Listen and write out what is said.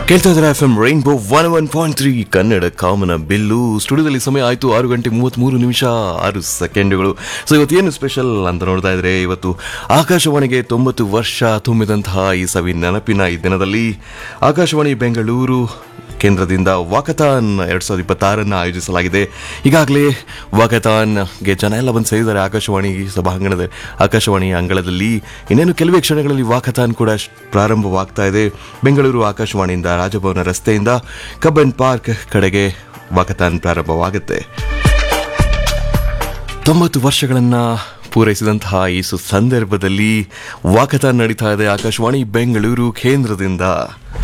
ಕೇಳ್ತಾ ಇದ್ದಾರೆ F M rainbow one one point three Kannada Kamanabillu ಸ್ಟುಡಿಯೋದಲ್ಲಿ ಸಮಯ ಆಯಿತು ಆರು ಗಂಟೆ ಮೂವತ್ತ್ಮೂರು ನಿಮಿಷ ಆರು ಸೆಕೆಂಡುಗಳು ಸೊ ಇವತ್ತು ಏನು ಸ್ಪೆಷಲ್ ಅಂತ ನೋಡ್ತಾ ಇದ್ರೆ ಇವತ್ತು ಆಕಾಶವಾಣಿಗೆ ತೊಂಬತ್ತು ವರ್ಷ ತುಂಬಿದಂತಹ ಈ ಸವಿ ನೆನಪಿನ ಈ ದಿನದಲ್ಲಿ ಆಕಾಶವಾಣಿ ಬೆಂಗಳೂರು ಕೇಂದ್ರದಿಂದ ವಾಕಥಾನ್ ಎರಡ್ ಸಾವಿರದ ಇಪ್ಪತ್ತಾರನ್ನು ಆಯೋಜಿಸಲಾಗಿದೆ ಈಗಾಗಲೇ ವಾಕಥಾನ್ಗೆ ಜನ ಎಲ್ಲ ಬಂದು ಸೇರಿದ್ದಾರೆ ಆಕಾಶವಾಣಿ ಸಭಾಂಗಣದ ಆಕಾಶವಾಣಿ ಅಂಗಳದಲ್ಲಿ ಇನ್ನೇನು ಕೆಲವೇ ಕ್ಷಣಗಳಲ್ಲಿ ವಾಕಥಾನ್ ಕೂಡ ಶ್- ಪ್ರಾರಂಭವಾಗ್ತಾ ಇದೆ ಬೆಂಗಳೂರು ಆಕಾಶವಾಣಿಯಿಂದ ರಾಜಭವನ ರಸ್ತೆಯಿಂದ ಕಬ್ಬನ್ ಪಾರ್ಕ್ ಕಡೆಗೆ ವಾಕಥಾನ್ ಪ್ರಾರಂಭವಾಗುತ್ತೆ ತೊಂಬತ್ತು ವರ್ಷಗಳನ್ನ ಪೂರೈಸಿದಂತಹ ಈ ಸು ಸಂದರ್ಭದಲ್ಲಿ ವಾಕಥಾನ್ ನಡೀತಾ ಇದೆ ಆಕಾಶವಾಣಿ ಬೆಂಗಳೂರು ಕೇಂದ್ರದಿಂದ